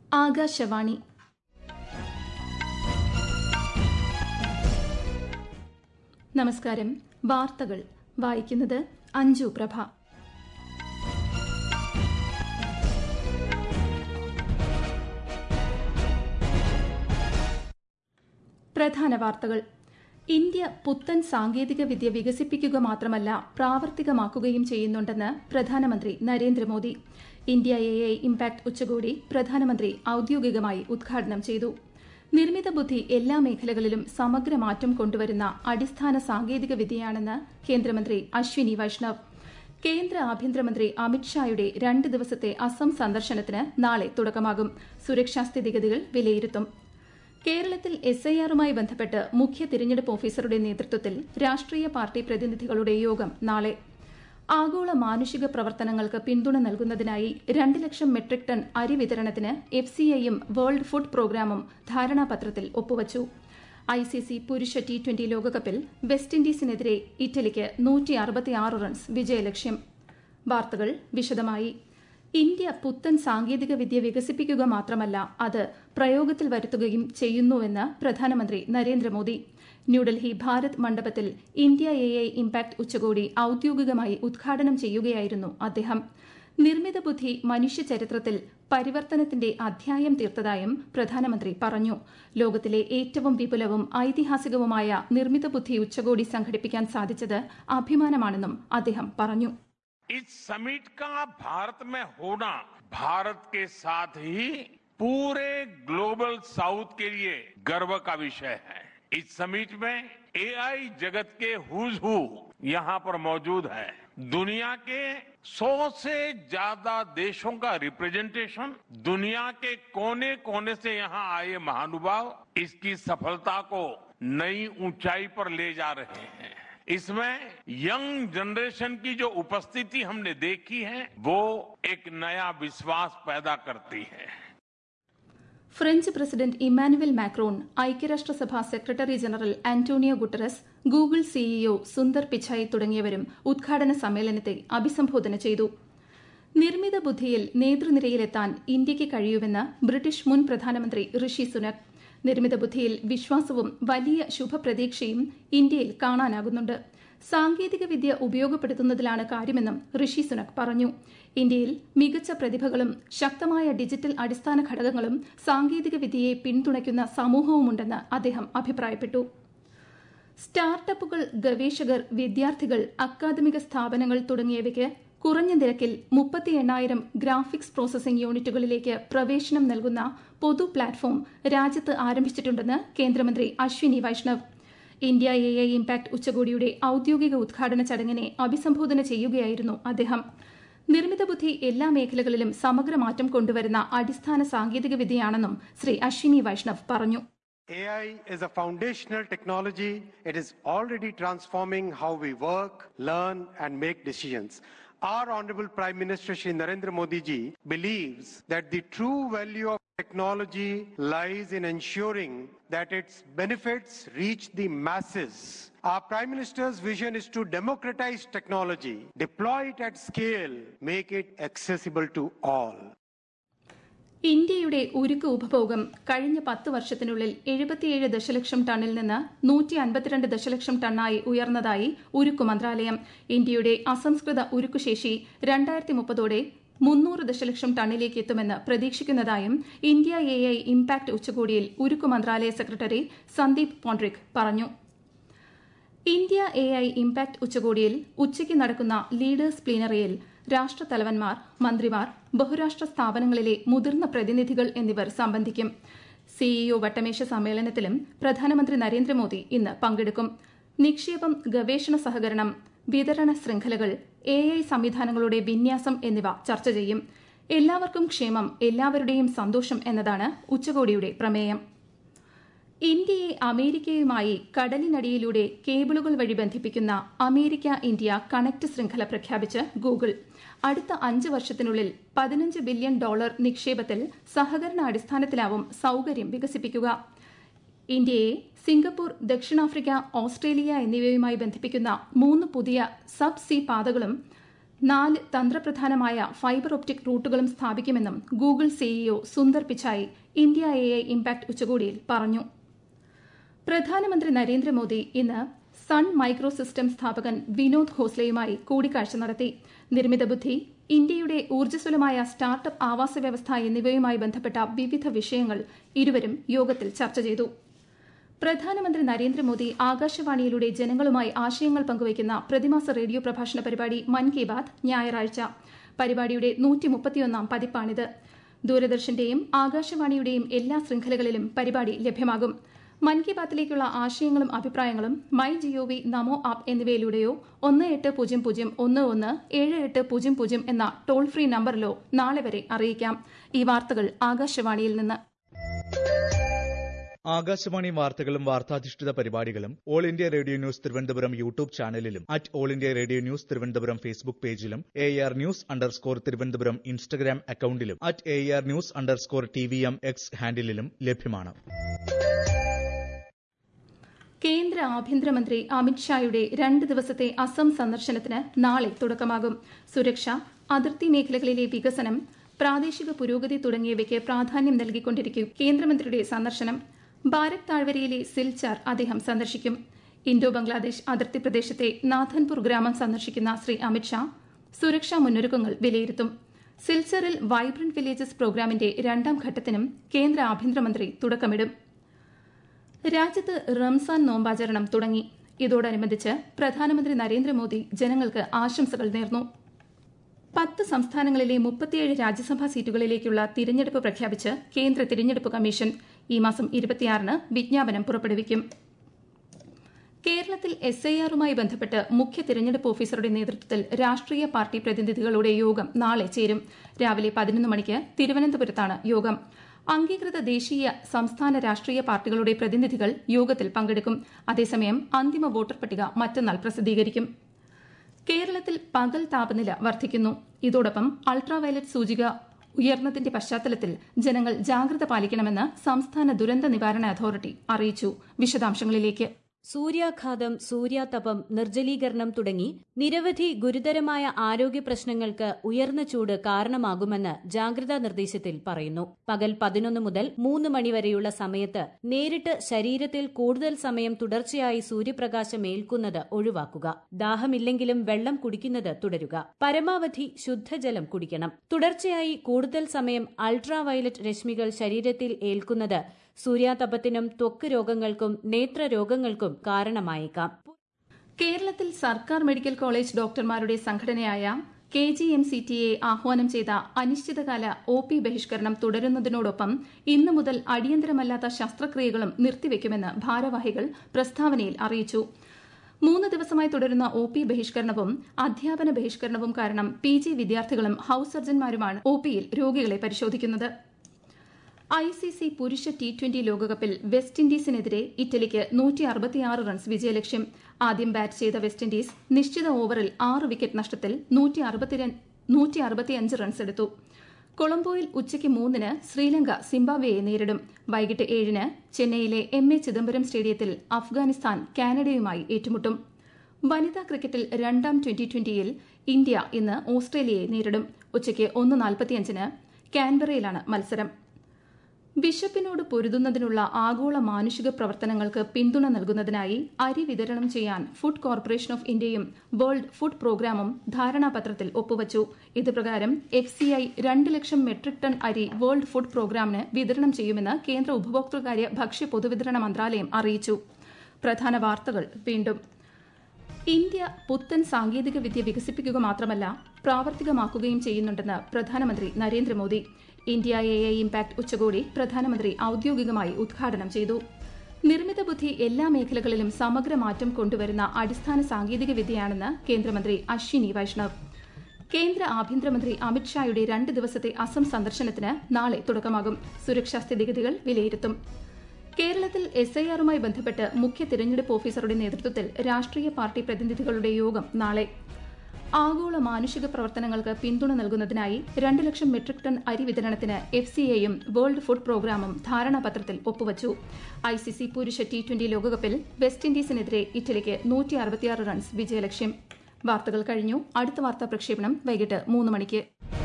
ആകാശവാണി നമസ്കാരം വാർത്തകൾ വായിക്കുന്നത് അഞ്ജു പ്രഭ പ്രധാന വാർത്തകൾ ഇന്ത്യ പുത്തൻ സാങ്കേതിക വിദ്യ വികസിപ്പിക്കുക മാത്രമല്ല പ്രാവർത്തികമാക്കുകയും ചെയ്യുന്നുണ്ടെന്ന് പ്രധാനമന്ത്രി Narendra Modi India A I impact ഉച്ചകോടി പ്രധാനമന്ത്രി ഔദ്യോഗികമായി ഉദ്ഘാടനം ചെയ്തു നിർമ്മിത ബുദ്ധി എല്ലാ മേഖലകളിലും സമഗ്ര മാറ്റം കൊണ്ടുവരുന്ന അടിസ്ഥാന സാങ്കേതിക വിദ്യയാണെന്ന് കേന്ദ്രമന്ത്രി അശ്വിനി വൈഷ്ണവ് കേന്ദ്ര ആഭ്യന്തരമന്ത്രി അമിത്ഷായുടെ രണ്ട് ദിവസത്തെ അസം സന്ദർശനത്തിന് നാളെ തുടക്കമാകും സുരക്ഷാ സ്ഥിതിഗതികൾ വിലയിരുത്തും കേരളത്തിൽ എസ് ഐ ആറുമായി ബന്ധപ്പെട്ട് മുഖ്യ തിരഞ്ഞെടുപ്പ് ഓഫീസറുടെ നേതൃത്വത്തിൽ രാഷ്ട്രീയ പാർട്ടി പ്രതിനിധികളുടെ യോഗം നാളെ ആഗോള മാനുഷിക പ്രവർത്തനങ്ങൾക്ക് പിന്തുണ നൽകുന്നതിനായി രണ്ട് ലക്ഷം മെട്രിക് ടൺ അരി വിതരണത്തിന് എഫ് സി ഐയും വേൾഡ് ഫുഡ് പ്രോഗ്രാമും ധാരണാപത്രത്തിൽ ഒപ്പുവച്ചു ഐ സി സി പുരുഷ ടി ട്വന്റി ലോകകപ്പിൽ വെസ്റ്റ് ഇൻഡീസിനെതിരെ ഇറ്റലിക്ക് നൂറ്റി അറുപത്തിയാറ് റൺസ് വിജയലക്ഷ്യം വാർത്തകൾ വിശദമായി ഇന്ത്യ പുത്തൻ സാങ്കേതിക വിദ്യ വികസിപ്പിക്കുക മാത്രമല്ല അത് പ്രയോഗത്തിൽ വരുത്തുകയും ചെയ്യുന്നുവെന്ന് പ്രധാനമന്ത്രി നരേന്ദ്രമോദി ന്യൂഡൽഹി ഭാരത് മണ്ഡപത്തിൽ ഇന്ത്യ എ ഐ ഇംപാക്ട് ഉച്ചകോടി ഔദ്യോഗികമായി ഉദ്ഘാടനം ചെയ്യുകയായിരുന്നു അദ്ദേഹം നിർമ്മിത ബുദ്ധി മനുഷ്യ ചരിത്രത്തിൽ പരിവർത്തനത്തിന്റെ അധ്യായം തീർത്തതായും പ്രധാനമന്ത്രി പറഞ്ഞു ലോകത്തിലെ ഏറ്റവും വിപുലവും ഐതിഹാസികവുമായ നിർമ്മിത ബുദ്ധി ഉച്ചകോടി സംഘടിപ്പിക്കാൻ സാധിച്ചത് അഭിമാനമാണെന്നും അദ്ദേഹം പറഞ്ഞു इस समिट का भारत में होना भारत के साथ ही पूरे ग्लोबल साउथ के लिए गर्व का विषय है इस समिट में एआई जगत के हुज हु यहाँ पर मौजूद है दुनिया के सौ से ज्यादा देशों का रिप्रेजेंटेशन दुनिया के कोने कोने से यहाँ आए महानुभाव इसकी सफलता को नई ऊंचाई पर ले जा रहे हैं इसमें यंग जनरेशन की जो उपस्थिति हमने देखी है वो एक नया विश्वास पैदा करती है ഫ്രഞ്ച് പ്രസിഡന്റ് ഇമ്മാനുവൽ മാക്രോൺ ഐക്യരാഷ്ട്രസഭ secretary general Antonio Guterres Google CEO Sundar Pichai തുടങ്ങിയവരും ഉദ്ഘാടന സമ്മേളനത്തെ അഭിസംബോധന ചെയ്തു നിർമ്മിത ബുദ്ധിയിൽ നേതൃനിരയിലെത്താൻ ഇന്ത്യയ്ക്ക് കഴിയുമെന്ന് ബ്രിട്ടീഷ് മുൻ പ്രധാനമന്ത്രി ഋഷി സുനക് നിർമ്മിത ബുദ്ധിയിൽ വിശ്വാസവും വലിയ ശുഭപ്രതീക്ഷയും ഇന്ത്യയിൽ കാണാനാകുന്നുണ്ട് സാങ്കേതിക വിദ്യ ഉപയോഗപ്പെടുത്തുന്നതിലാണ് കാര്യമെന്നും ഋഷി സുനക് പറഞ്ഞു ഇന്ത്യയിൽ മികച്ച പ്രതിഭകളും ശക്തമായ ഡിജിറ്റൽ അടിസ്ഥാന ഘടകങ്ങളും സാങ്കേതിക വിദ്യയെ പിന്തുണയ്ക്കുന്ന സമൂഹവുമുണ്ടെന്ന് അദ്ദേഹം അഭിപ്രായപ്പെട്ടു സ്റ്റാർട്ടപ്പുകൾ ഗവേഷകർ വിദ്യാർത്ഥികൾ അക്കാദമിക സ്ഥാപനങ്ങൾ തുടങ്ങിയവയ്ക്ക് കുറഞ്ഞ നിരക്കിൽ മുപ്പത്തി എണ്ണായിരം ഗ്രാഫിക്സ് പ്രോസസിംഗ് യൂണിറ്റുകളിലേക്ക് പ്രവേശനം നൽകുന്ന പൊതു പ്ലാറ്റ്ഫോം രാജ്യത്ത് ആരംഭിച്ചിട്ടുണ്ടെന്ന് കേന്ദ്രമന്ത്രി Ashwini Vaishnaw India A I impact ഉച്ചകോടിയുടെ ഔദ്യോഗിക ഉദ്ഘാടന ചടങ്ങിനെ അഭിസംബോധന ചെയ്യുകയായിരുന്നു അദ്ദേഹം നിർമ്മിത ബുദ്ധി എല്ലാ മേഖലകളിലും സമഗ്ര മാറ്റം കൊണ്ടുവരുന്ന അടിസ്ഥാന സാങ്കേതിക വിദ്യയാണെന്നും ശ്രീ അശ്വിനി വൈഷ്ണവ് പറഞ്ഞു AI is a foundational technology. It is already transforming how we work, learn, and make decisions. Our Honorable Prime Minister Shri Narendra Modi ji believes that the true value of technology lies in ensuring that its benefits reach the masses. Our Prime Minister's vision is to democratize technology, deploy it at scale, make it accessible to all. ഇന്ത്യയുടെ ഉരുക്ക് ഉപഭോഗം കഴിഞ്ഞ പത്ത് വർഷത്തിനുള്ളിൽ എഴുപത്തിയേഴ് ദശലക്ഷം ടണ്ണിൽ നിന്ന് നൂറ്റി അൻപത്തിരണ്ട് ദശലക്ഷം ടണ്ണായി ഉയർന്നതായി ഉരുക്കു മന്ത്രാലയം ഇന്ത്യയുടെ അസംസ്കൃത ഉരുക്കുശേഷി രണ്ടായിരത്തി മുപ്പതോടെ മുന്നൂറ് ദശലക്ഷം ടണ്ണിലേക്ക് എത്തുമെന്ന് പ്രതീക്ഷിക്കുന്നതായും ഇന്ത്യ എ ഐ ഇംപാക്ട് ഉച്ചകോടിയിൽ ഉരുക്കു മന്ത്രാലയ സെക്രട്ടറി സന്ദീപ് പോണ്ട്രിക് പറഞ്ഞു ഇന്ത്യ എ ഐ ഇംപാക്ട് ഉച്ചകോടിയിൽ ഉച്ചയ്ക്ക് നടക്കുന്ന ലീഡേഴ്സ് പ്ലീനറിയിൽ രാഷ്ട്രത്തലവന്മാർ മന്ത്രിമാർ ബഹുരാഷ്ട്ര സ്ഥാപനങ്ങളിലെ മുതിർന്ന പ്രതിനിധികൾ എന്നിവർ സംബന്ധിക്കും സിഇഒ വട്ടമേശ സമ്മേളനത്തിലും പ്രധാനമന്ത്രി നരേന്ദ്രമോദി ഇന്ന് പങ്കെടുക്കും നിക്ഷേപം ഗവേഷണ സഹകരണം വിതരണ ശൃംഖലകൾ എ ഐ സംവിധാനങ്ങളുടെ വിന്യാസം എന്നിവ ചർച്ച ചെയ്യും എല്ലാവർക്കും ക്ഷേമം എല്ലാവരുടെയും സന്തോഷം എന്നതാണ് ഉച്ചകോടിയുടെ പ്രമേയം ഇന്ത്യയെ അമേരിക്കയുമായി കടലിനടിയിലൂടെ കേബിളുകൾ വഴി ബന്ധിപ്പിക്കുന്ന അമേരിക്ക ഇന്ത്യ കണക്ട് ശൃംഖല പ്രഖ്യാപിച്ച് ഗൂഗിൾ അടുത്ത അഞ്ച് വർഷത്തിനുള്ളിൽ പതിനഞ്ച് ബില്യൺ ഡോളർ നിക്ഷേപത്തിൽ സഹകരണ അടിസ്ഥാനത്തിലാവും സൌകര്യം വികസിപ്പിക്കുക ഇന്ത്യയെ സിംഗപ്പൂർ ദക്ഷിണാഫ്രിക്ക ഓസ്ട്രേലിയ എന്നിവയുമായി ബന്ധിപ്പിക്കുന്ന മൂന്ന് പുതിയ സബ് സീ പാതകളും നാല് തന്ത്രപ്രധാനമായ ഫൈബർ ഒപ്റ്റിക് റൂട്ടുകളും സ്ഥാപിക്കുമെന്നും Google CEO Sundar Pichai India A I impact ഉച്ചകോടിയിൽ പറഞ്ഞു പ്രധാനമന്ത്രി നരേന്ദ്രമോദി ഇന്ന് സൺ മൈക്രോ സിസ്റ്റം സ്ഥാപകൻ വിനോദ് ഖോസ്ലയുമായി കൂടിക്കാഴ്ച നടത്തി നിർമ്മിത ബുദ്ധി ഇന്ത്യയുടെ ഊർജ്ജസ്വലമായ സ്റ്റാർട്ടപ്പ് ആവാസ വ്യവസ്ഥ എന്നിവയുമായി ബന്ധപ്പെട്ട വിവിധ വിഷയങ്ങൾ ഇരുവരും യോഗത്തിൽ ചർച്ച ചെയ്തു പ്രധാനമന്ത്രി നരേന്ദ്രമോദി ആകാശവാണിയിലൂടെ ജനങ്ങളുമായി ആശയങ്ങൾ പങ്കുവയ്ക്കുന്ന പ്രതിമാസ റേഡിയോ പ്രഭാഷണ പരിപാടി മൻ കി ബാത് ഞായറാഴ്ച പരിപാടിയുടെ നൂറ്റിമുപ്പത്തിയൊന്നാം പതിപ്പാണിത് ദൂരദർശന്റെയും ആകാശവാണിയുടെയും എല്ലാ ശൃംഖലകളിലും പരിപാടി ലഭ്യമാകും മൻ കി ബാത്തിലേക്കുള്ള ആശയങ്ങളും അഭിപ്രായങ്ങളും മൈ ജിഒവി നമോ ആപ്പ് എന്നിവയിലൂടെയോ ഒന്ന് എട്ട് പൂജ്യം പൂജ്യം ഒന്ന് ഒന്ന് ഏഴ് എട്ട് പൂജ്യം പൂജ്യം എന്ന ടോൾ ഫ്രീ നമ്പറിലോ നാളെ വരെ അറിയിക്കാം ഈ വാർത്തകൾ ആകാശവാണിയിൽ നിന്ന് ആകാശവാണി വാർത്തകളും വാർത്താധിഷ്ഠിത പരിപാടികളും All India Radio news Thiruvananthapuram YouTube ചാനലിലും at All India Radio news Thiruvananthapuram Facebook പേജിലും A R news underscore Thiruvananthapuram Instagram അക്കൌണ്ടിലും at A R news underscore T V M X ഹാൻഡിലും ലഭ്യമാണ് കേന്ദ്ര ആഭ്യന്തരമന്ത്രി അമിത്ഷായുടെ രണ്ട് ദിവസത്തെ അസം സന്ദർശനത്തിന് നാളെ തുടക്കമാകും സുരക്ഷ അതിർത്തി മേഖലകളിലെ വികസനം പ്രാദേശിക പുരോഗതി തുടങ്ങിയവയ്ക്ക് പ്രാധാന്യം നൽകിക്കൊണ്ടിരിക്കും കേന്ദ്രമന്ത്രിയുടെ സന്ദർശനം ഭാരത് താഴ്വരയിലെ സിൽച്ചാർ അദ്ദേഹം സന്ദർശിക്കും ഇന്തോ ബംഗ്ലാദേശ് അതിർത്തി പ്രദേശത്തെ നാഥൻപൂർ ഗ്രാമം സന്ദർശിക്കുന്ന ശ്രീ അമിത്ഷാ സുരക്ഷാ മുന്നൊരുക്കങ്ങൾ വിലയിരുത്തും സിൽച്ചറിൽ വൈബ്രന്റ് വില്ലേജസ് പ്രോഗ്രാമിന്റെ രണ്ടാം ഘട്ടത്തിനും കേന്ദ്ര ആഭ്യന്തരമന്ത്രി തുടക്കമിടും രാജ്യത്ത് റംസാൻ നോമ്പാചരണം തുടങ്ങി ഇതോടനുബന്ധിച്ച് പ്രധാനമന്ത്രി നരേന്ദ്രമോദി ജനങ്ങൾക്ക് ആശംസകൾ നേർന്നു പത്ത് സംസ്ഥാനങ്ങളിലെ മുപ്പത്തിയേഴ് രാജ്യസഭാ സീറ്റുകളിലേക്കുള്ള തിരഞ്ഞെടുപ്പ് പ്രഖ്യാപിച്ച് കേന്ദ്ര തിരഞ്ഞെടുപ്പ് കമ്മീഷൻ ഈ മാസം ഇരുപത്തിയാറിന് വിജ്ഞാപനം പുറപ്പെടുവിക്കും കേരളത്തിൽ എസ് ഐ ആറുമായി ബന്ധപ്പെട്ട് മുഖ്യ തിരഞ്ഞെടുപ്പ് ഓഫീസറുടെ നേതൃത്വത്തിൽ രാഷ്ട്രീയ പാർട്ടി പ്രതിനിധികളുടെ യോഗം നാളെ ചേരും രാവിലെ പതിനൊന്ന് മണിക്ക് തിരുവനന്തപുരത്താണ് യോഗം അംഗീകൃത ദേശീയ സംസ്ഥാന രാഷ്ട്രീയ പാർട്ടികളുടെ പ്രതിനിധികൾ യോഗത്തിൽ പങ്കെടുക്കും അതേസമയം അന്തിമ വോട്ടർ പട്ടിക മറ്റന്നാൾ പ്രസിദ്ധീകരിക്കും കേരളത്തിൽ പകൽ താപനില വർദ്ധിക്കുന്നു ഇതോടൊപ്പം അൾട്രാവയലറ്റ് സൂചിക ഉയർന്നതിന്റെ പശ്ചാത്തലത്തിൽ ജനങ്ങൾ ജാഗ്രത പാലിക്കണമെന്ന് സംസ്ഥാന ദുരന്ത നിവാരണ അതോറിറ്റി അറിയിച്ചു വിശദാംശങ്ങളിലേക്ക് സൂര്യാഘാതം സൂര്യാതപം നിർജ്ജലീകരണം തുടങ്ങി നിരവധി ഗുരുതരമായ ആരോഗ്യ പ്രശ്നങ്ങൾക്ക് ഉയർന്ന ചൂട് കാരണമാകുമെന്ന് ജാഗ്രതാ നിർദ്ദേശത്തിൽ പറയുന്നു പകൽ പതിനൊന്ന് മുതൽ മൂന്ന് മണിവരെയുള്ള സമയത്ത് നേരിട്ട് ശരീരത്തിൽ കൂടുതൽ സമയം തുടർച്ചയായി സൂര്യപ്രകാശം ഏൽക്കുന്നത് ഒഴിവാക്കുക ദാഹമില്ലെങ്കിലും വെള്ളം കുടിക്കുന്നത് തുടരുക പരമാവധി ശുദ്ധജലം കുടിക്കണം തുടർച്ചയായി കൂടുതൽ സമയം അൾട്രാവയലറ്റ് രശ്മികൾ ശരീരത്തിൽ ഏൽക്കുന്നത് സൂര്യാതപത്തിനും ത്വക്ക് രോഗങ്ങൾക്കും നേത്രരോഗങ്ങൾക്കും കാരണമായേക്കാം കേരളത്തിൽ സർക്കാർ മെഡിക്കൽ കോളേജ് ഡോക്ടർമാരുടെ സംഘടനയായ K G M C T A ആഹ്വാനം ചെയ്ത അനിശ്ചിതകാല ഒ പി ബഹിഷ്കരണം തുടരുന്നതിനോടൊപ്പം ഇന്നു മുതൽ അടിയന്തരമല്ലാത്ത ശസ്ത്രക്രിയകളും നിർത്തിവെക്കുമെന്ന് ഭാരവാഹികൾ പ്രസ്താവനയിൽ അറിയിച്ചു മൂന്ന് ദിവസമായി തുടരുന്ന ഒ പി ബഹിഷ്കരണവും അധ്യാപന ബഹിഷ്കരണവും കാരണം പി ജി വിദ്യാർത്ഥികളും ഹൌസ് സർജൻമാരുമാണ് ഒ പിയിൽ രോഗികളെ പരിശോധിക്കുന്നത് ഐ സി സി പുരുഷ ടി ട്വന്റി ലോകകപ്പിൽ വെസ്റ്റ് ഇൻഡീസിനെതിരെ ഇറ്റലിക്ക് നൂറ്റി അറുപത്തിയാറ് റൺസ് വിജയലക്ഷ്യം ആദ്യം ബാറ്റ് ചെയ്ത വെസ്റ്റ് ഇൻഡീസ് നിശ്ചിത ഓവറിൽ ആറ് വിക്കറ്റ് നഷ്ടത്തിൽ നൂറ്റി അറുപത്തിയഞ്ച് റൺസ് എടുത്തു കൊളംബോയിൽ ഉച്ചയ്ക്ക് മൂന്നിന് ശ്രീലങ്ക സിംബാബ്വെയെ നേരിടും വൈകിട്ട് ഏഴിന് ചെന്നൈയിലെ എം എ ചിദംബരം സ്റ്റേഡിയത്തിൽ അഫ്ഗാനിസ്ഥാൻ കാനഡയുമായി ഏറ്റുമുട്ടും വനിതാ ക്രിക്കറ്റിൽ രണ്ടാം ട്വന്റി ട്വന്റിയിൽ ഇന്ത്യ ഇന്ന് ഓസ്ട്രേലിയയെ നേരിടും ഉച്ചയ്ക്ക് ഒന്ന് നാൽപ്പത്തിയഞ്ചിന് കാൻബറയിലാണ് മത്സരം ബിഷപ്പിനോട് പൊരുതുന്നതിനുള്ള ആഗോള മാനുഷിക പ്രവർത്തനങ്ങൾക്ക് പിന്തുണ നൽകുന്നതിനായി അരി വിതരണം ചെയ്യാൻ ഫുഡ് കോർപ്പറേഷൻ ഓഫ് ഇന്ത്യയും വേൾഡ് ഫുഡ് പ്രോഗ്രാമും ധാരണാപത്രത്തിൽ ഒപ്പുവച്ചു ഇതുപ്രകാരം എഫ് സി ഐ രണ്ട് ലക്ഷം മെട്രിക് ടൺ അരി വേൾഡ് ഫുഡ് പ്രോഗ്രാമിന് വിതരണം ചെയ്യുമെന്ന് കേന്ദ്ര ഉപഭോക്തൃകാര്യ ഭക്ഷ്യ പൊതുവിതരണ മന്ത്രാലയം അറിയിച്ചു പ്രധാന വാർത്തകൾ വീണ്ടും ഇന്ത്യ പുത്തൻ സാങ്കേതിക വിദ്യ വികസിപ്പിക്കുക മാത്രമല്ല പ്രാവർത്തികമാക്കുകയും ചെയ്യുന്നുണ്ടെന്ന് പ്രധാനമന്ത്രി Narendra Modi India A I impact ഉച്ചകോടി പ്രധാനമന്ത്രി ഔദ്യോഗികമായി ഉദ്ഘാടനം ചെയ്തു നിർമ്മിത ബുദ്ധി എല്ലാ മേഖലകളിലും സമഗ്ര മാറ്റം കൊണ്ടുവരുന്ന അടിസ്ഥാന സാങ്കേതിക വിദ്യയാണെന്ന് കേന്ദ്രമന്ത്രി അശ്വിനി വൈഷ്ണവ് കേന്ദ്ര ആഭ്യന്തരമന്ത്രി അമിത്ഷായുടെ രണ്ട് ദിവസത്തെ അസം സന്ദർശനത്തിന് നാളെ തുടക്കമാകും സുരക്ഷാ സ്ഥിതിഗതികൾ വിലയിരുത്തും കേരളത്തിൽ എസ് ഐ ആറുമായി ബന്ധപ്പെട്ട് മുഖ്യ തിരഞ്ഞെടുപ്പ് ഓഫീസറുടെ നേതൃത്വത്തിൽ രാഷ്ട്രീയ പാർട്ടി പ്രതിനിധികളുടെ യോഗം നാളെ ആഗോള മാനുഷിക പ്രവർത്തനങ്ങൾക്ക് പിന്തുണ നൽകുന്നതിനായി രണ്ട് ലക്ഷം മെട്രിക് ടൺ അരി വിതരണത്തിന് എഫ് സി എയും വേൾഡ് ഫുഡ് പ്രോഗ്രാമും ധാരണാപത്രത്തിൽ ഒപ്പുവച്ചു ഐ സി സി പുരുഷ ടി ട്വന്റി ലോകകപ്പിൽ വെസ്റ്റ് ഇൻഡീസിനെതിരെ ഇറ്റലിക്ക് നൂറ്റി അറുപത്തിയാറ് റൺസ് വിജയലക്ഷ്യം വാർത്തകൾ കഴിഞ്ഞു അടുത്ത വാർത്താ പ്രക്ഷേപണം വൈകിട്ട് മൂന്ന് മണിക്ക്